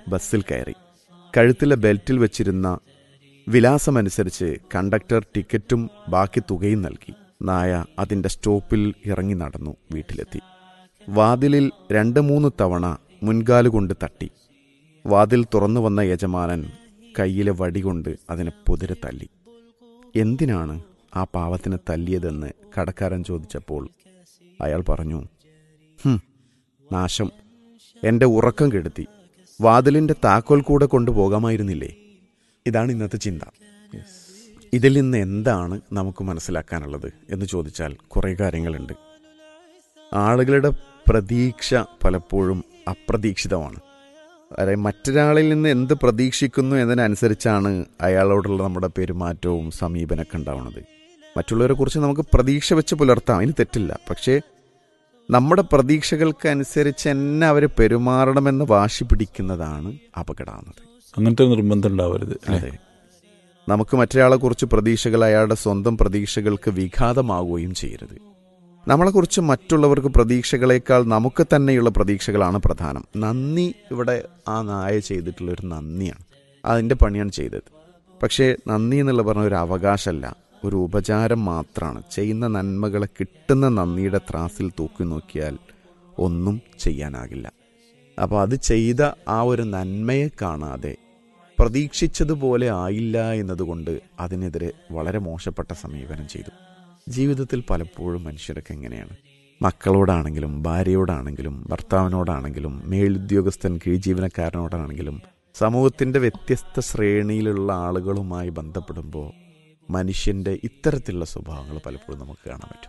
ബസ്സിൽ കയറി കഴുത്തിലെ ബെൽറ്റിൽ വെച്ചിരുന്ന വിലാസമനുസരിച്ച് കണ്ടക്ടർ ടിക്കറ്റും ബാക്കി തുകയും നൽകി നായ അതിന്റെ സ്റ്റോപ്പിൽ ഇറങ്ങി നടന്നു വീട്ടിലെത്തി വാതിലിൽ രണ്ട് മൂന്ന് തവണ മുൻകാലുകൊണ്ട് തട്ടി വാതിൽ തുറന്നു വന്ന യജമാനൻ കയ്യിലെ വടികൊണ്ട് അതിനെ പൊതിരെ തല്ലി എന്തിനാണ് ആ പാവത്തിനെ തല്ലിയതെന്ന് കടക്കാരൻ ചോദിച്ചപ്പോൾ അയാൾ പറഞ്ഞു "ഹും, നാശം എന്റെ ഉറക്കം കെടുത്തി വാതിലിന്റെ താക്കോൽ കൂടെ കൊണ്ടുപോകാമായിരുന്നില്ലേ ഇതാണ് ഇന്നത്തെ ചിന്ത ഇതിൽ നിന്ന് എന്താണ് നമുക്ക് മനസ്സിലാക്കാനുള്ളത് എന്ന് ചോദിച്ചാൽ കുറേ കാര്യങ്ങളുണ്ട് ആളുകളുടെ പ്രതീക്ഷ പലപ്പോഴും അപ്രതീക്ഷിതമാണ് അതായത് മറ്റൊരാളിൽ നിന്ന് എന്ത് പ്രതീക്ഷിക്കുന്നു എന്നതിനനുസരിച്ചാണ് അയാളോടുള്ള നമ്മുടെ പെരുമാറ്റവും സമീപനമൊക്കെ ഉണ്ടാവുന്നത് മറ്റുള്ളവരെ കുറിച്ച് നമുക്ക് പ്രതീക്ഷ വെച്ച് പുലർത്താം അതിന് തെറ്റില്ല പക്ഷേ നമ്മുടെ പ്രതീക്ഷകൾക്ക് അനുസരിച്ച് തന്നെ അവർ പെരുമാറണമെന്ന് വാശി പിടിക്കുന്നതാണ് അപകടമാകുന്നത് അങ്ങനത്തെ നിർബന്ധം ഉണ്ടാവരുത് അല്ലേ? അതെ നമുക്ക് മറ്റൊരാളെ കുറിച്ച് പ്രതീക്ഷകൾ അയാളുടെ സ്വന്തം പ്രതീക്ഷകൾക്ക് വിഘാതമാവുകയും ചെയ്യരുത് നമ്മളെക്കുറിച്ച് മറ്റുള്ളവർക്ക് പ്രതീക്ഷകളേക്കാൾ നമുക്ക് തന്നെയുള്ള പ്രതീക്ഷകളാണ് പ്രധാനം നന്ദി ഇവിടെ ആ നായ ചെയ്തിട്ടുള്ള ഒരു നന്ദിയാണ് അതിൻ്റെ പണിയാണ് ചെയ്തത് പക്ഷേ നന്ദി എന്നുള്ള പറഞ്ഞ ഒരു അവകാശമല്ല ഒരു ഉപചാരം മാത്രമാണ് ചെയ്യുന്ന നന്മകളെ കിട്ടുന്ന നന്ദിയുടെ ത്രാസിൽ തൂക്കി നോക്കിയാൽ ഒന്നും ചെയ്യാനാകില്ല അപ്പോൾ അത് ചെയ്ത ആ ഒരു നന്മയെ കാണാതെ പ്രതീക്ഷിച്ചതുപോലെ ആയില്ല എന്നതുകൊണ്ട് അതിനെതിരെ വളരെ മോശപ്പെട്ട സമീപനം ചെയ്തു ജീവിതത്തിൽ പലപ്പോഴും മനുഷ്യരൊക്കെ എങ്ങനെയാണ് മക്കളോടാണെങ്കിലും ഭാര്യയോടാണെങ്കിലും ഭർത്താവിനോടാണെങ്കിലും മേലുദ്യോഗസ്ഥൻ കീഴ്ജീവനക്കാരനോടാണെങ്കിലും സമൂഹത്തിന്റെ വ്യത്യസ്ത ശ്രേണിയിലുള്ള ആളുകളുമായി ബന്ധപ്പെടുമ്പോൾ മനുഷ്യന്റെ ഇത്തരത്തിലുള്ള സ്വഭാവങ്ങൾ പലപ്പോഴും നമുക്ക് കാണാൻ പറ്റും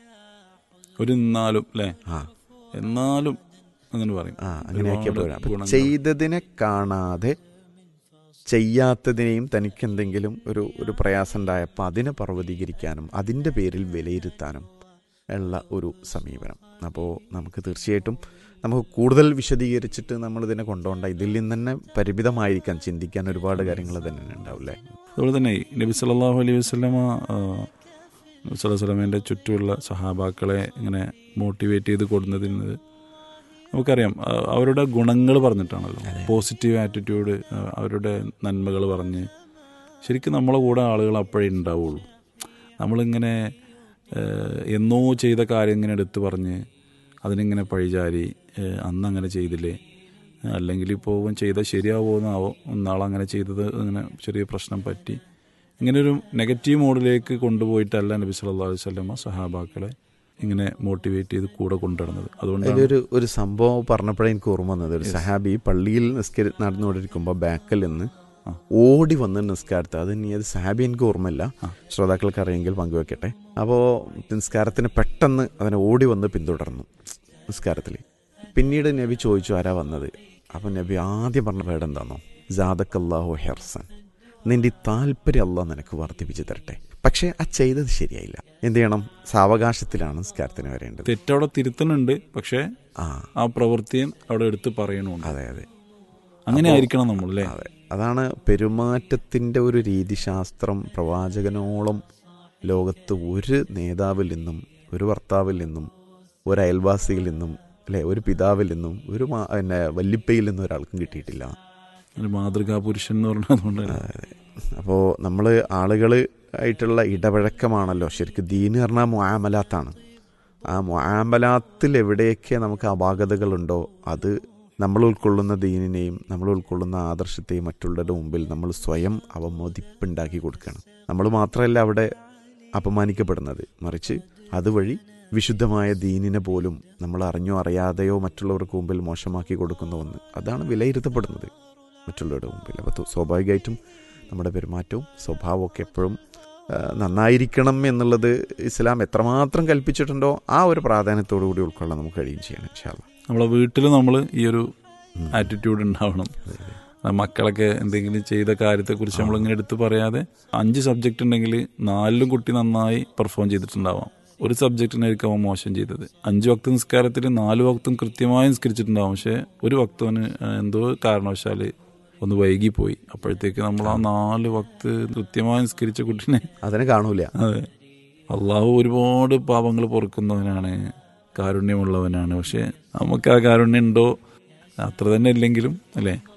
ഒരു എന്നാലും അല്ലേ ആ എന്നാലും അങ്ങനെ പറയും ആ അങ്ങനെയൊക്കെ ഒരുപാട് പോരാ അപ്പൊ ഗുണങ്ങൾ. ചെയ്തതിനെ കാണാതെ ചെയ്യാത്തതിനെയും തനിക്ക് എന്തെങ്കിലും ഒരു ഒരു പ്രയാസം ഉണ്ടായപ്പോൾ അതിനെ പർവ്വതീകരിക്കാനും അതിൻ്റെ പേരിൽ വിലയിരുത്താനും ഉള്ള ഒരു സമീപനം അപ്പോൾ നമുക്ക് തീർച്ചയായിട്ടും നമുക്ക് കൂടുതൽ വിശദീകരിച്ചിട്ട് നമ്മൾ ഇതിനെ കൊണ്ടുപോകണ്ട ഇതിൽ നിന്ന് തന്നെ പരിമിതമായിരിക്കാൻ ചിന്തിക്കാൻ ഒരുപാട് കാര്യങ്ങൾ തന്നെ ഉണ്ടാവില്ലേ അതുപോലെ തന്നെ നബി സല്ലല്ലാഹു അലൈഹി വസല്ലമ ആ, നബി സല്ലല്ലാഹു അലൈഹി വസല്ലമയുടെ ചുറ്റുമുള്ള സഹാബാക്കളെ ഇങ്ങനെ മോട്ടിവേറ്റ് ചെയ്ത് കൊടുക്കുന്നതിന് നമുക്കറിയാം ആ, അവരുടെ ഗുണങ്ങൾ പറഞ്ഞിട്ടാണല്ലോ പോസിറ്റീവ് ആറ്റിറ്റ്യൂഡ് അവരുടെ നന്മകൾ പറഞ്ഞ് ശരിക്കും നമ്മളെ കൂടെ ആളുകൾ അപ്പോഴേ ഉണ്ടാവുള്ളൂ നമ്മളിങ്ങനെ ആ, എന്നോ ചെയ്ത കാര്യം ഇങ്ങനെ എടുത്തു പറഞ്ഞ് അതിനിങ്ങനെ പഴിചാരി ആ, അന്ന് അങ്ങനെ ചെയ്തില്ലേ അല്ലെങ്കിൽ ഇപ്പോൾ ഇവൻ ചെയ്താൽ ശരിയാവുമെന്നാവോ നാളങ്ങനെ ചെയ്തത് അങ്ങനെ ചെറിയ പ്രശ്നം പറ്റി ഇങ്ങനെ ഒരു നെഗറ്റീവ് മോഡിലേക്ക് കൊണ്ടുപോയിട്ടല്ല നബി സല്ലല്ലാഹു അലൈഹി വസല്ലമ സഹാബാക്കളെ ഇങ്ങനെ മോട്ടിവേറ്റ് ചെയ്ത് കൂടെ കൊണ്ടുവരുന്നത് അതുകൊണ്ടാണ് അതിലൊരു ഒരു സംഭവം പറഞ്ഞപ്പോഴേ എനിക്ക് ഓർമ്മ വന്നത് ഒരു സഹാബി പള്ളിയിൽ നിസ്കരി നടന്നുകൊണ്ടിരിക്കുമ്പോൾ ബാക്കിൽ നിന്ന് ആ. ഓടി വന്ന് നിസ്കാരത്തെ അത് ഇനി അത് സഹാബി എനിക്ക് ഓർമ്മയില്ല ആ. ശ്രോതാക്കൾക്ക് അറിയെങ്കിൽ പങ്കുവെക്കട്ടെ അപ്പോൾ നിസ്കാരത്തിന് പെട്ടെന്ന് അതിനെ ഓടി വന്ന് പിന്തുടർന്നു നിസ്കാരത്തിൽ പിന്നീട് നബി ചോദിച്ചു ആരാ വന്നത് അപ്പം നബി ആദ്യം പറഞ്ഞ വേർഡ് എന്താണോ ജാദക്കല്ലാഹു ഹെർസൻ നിന്റെ ഈ താല്പര്യം അള്ളാഹ് നിനക്ക് വർദ്ധിപ്പിച്ചു തരട്ടെ പക്ഷേ ആ ചെയ്തത് ശരിയായില്ല എന്ത് ചെയ്യണം സാവകാശത്തിലാണ് നിസ്കാരത്തിന് വരേണ്ടത് തെറ്റവിടെ തിരുത്തുന്നുണ്ട് പക്ഷേ ആ ആ പ്രവൃത്തിയും അവിടെ എടുത്ത് പറയണമുണ്ട് അതെ അതെ അങ്ങനെ ആയിരിക്കണം നമ്മൾ അല്ലേ അതെ അതാണ് പെരുമാറ്റത്തിൻ്റെ ഒരു രീതിശാസ്ത്രം പ്രവാചകനോളം ലോകത്ത് ഒരു നേതാവിൽ നിന്നും ഒരു ഭർത്താവിൽ നിന്നും ഒരു അയൽവാസിയിൽ നിന്നും അല്ലെ ഒരു പിതാവിൽ നിന്നും ഒരു മാ- പിന്നെ വല്ലിപ്പയിൽ നിന്നും ഒരാൾക്കും കിട്ടിയിട്ടില്ല ഒരു മാതൃകാ പുരുഷൻ എന്ന് പറഞ്ഞാൽ അതുകൊണ്ടാണ് അപ്പോൾ നമ്മൾ ആളുകൾ ആയിട്ടുള്ള ഇടപഴക്കമാണല്ലോ ശരിക്കും ദീന് പറഞ്ഞാൽ മുആമലാത്താണ് ആ മുആമലാത്തിൽ എവിടെയൊക്കെ നമുക്ക് അപാകതകളുണ്ടോ അത് നമ്മൾ ഉൾക്കൊള്ളുന്ന ദീനിനെയും നമ്മൾ ഉൾക്കൊള്ളുന്ന ആദർശത്തെയും മറ്റുള്ളവരുടെ മുമ്പിൽ നമ്മൾ സ്വയം അവമതിപ്പുണ്ടാക്കി കൊടുക്കണം നമ്മൾ മാത്രമല്ല അവിടെ അപമാനിക്കപ്പെടുന്നത് മറിച്ച് അതുവഴി വിശുദ്ധമായ ദീനിനെ പോലും നമ്മൾ അറിഞ്ഞോ അറിയാതെയോ മറ്റുള്ളവർക്ക് മുമ്പിൽ മോശമാക്കി കൊടുക്കുന്ന ഒന്ന് അതാണ് വിലയിരുത്തപ്പെടുന്നത് മറ്റുള്ളവരുടെ മുമ്പിൽ അപ്പോൾ സ്വാഭാവികമായിട്ടും നമ്മുടെ പെരുമാറ്റവും സ്വഭാവവും ഒക്കെ എപ്പോഴും ആ, നന്നായിരിക്കണം എന്നുള്ളത് ഇസ്ലാം എത്രമാത്രം കൽപ്പിച്ചിട്ടുണ്ടോ ആ ഒരു പ്രാധാന്യത്തോടു കൂടി ഉൾക്കൊള്ളാൻ നമുക്ക് കഴിയും ചെയ്യണം ഇൻഷാല്ല നമ്മളെ വീട്ടിൽ നമ്മൾ ഈ ഒരു ആറ്റിറ്റ്യൂഡ് ഉണ്ടാവണം ആ മക്കളൊക്കെ എന്തെങ്കിലും ചെയ്ത കാര്യത്തെക്കുറിച്ച് നമ്മളിങ്ങനെ എടുത്ത് പറയാതെ അഞ്ച് സബ്ജക്റ്റ് ഉണ്ടെങ്കിൽ നാലിലും കുട്ടി നന്നായി പെർഫോം ചെയ്തിട്ടുണ്ടാവാം ഒരു സബ്ജക്റ്റിനായിരിക്കും അവൻ മോശം ചെയ്തത് അഞ്ച് വക്ത നിസ്കാരത്തിൽ നാല് വക്തും കൃത്യമായി നിസ്കരിച്ചിട്ടുണ്ടാവും പക്ഷെ ഒരു വക്തവന് എന്തോ കാരണവശാൽ ഒന്ന് വൈകിപ്പോയി അപ്പോഴത്തേക്ക് നമ്മൾ ആ നാല് വക്ത് കൃത്യമായി നിസ്കരിച്ച കുട്ടീനെ അതിനെ കാണൂല അതെ അള്ളാഹു ഒരുപാട് പാപങ്ങൾ പൊറുക്കുന്നവനാണ് കാരുണ്യമുള്ളവനാണ് പക്ഷെ നമുക്ക് ആ കാരുണ്യം ഉണ്ടോ അത്ര തന്നെ ഇല്ലെങ്കിലും അല്ലേ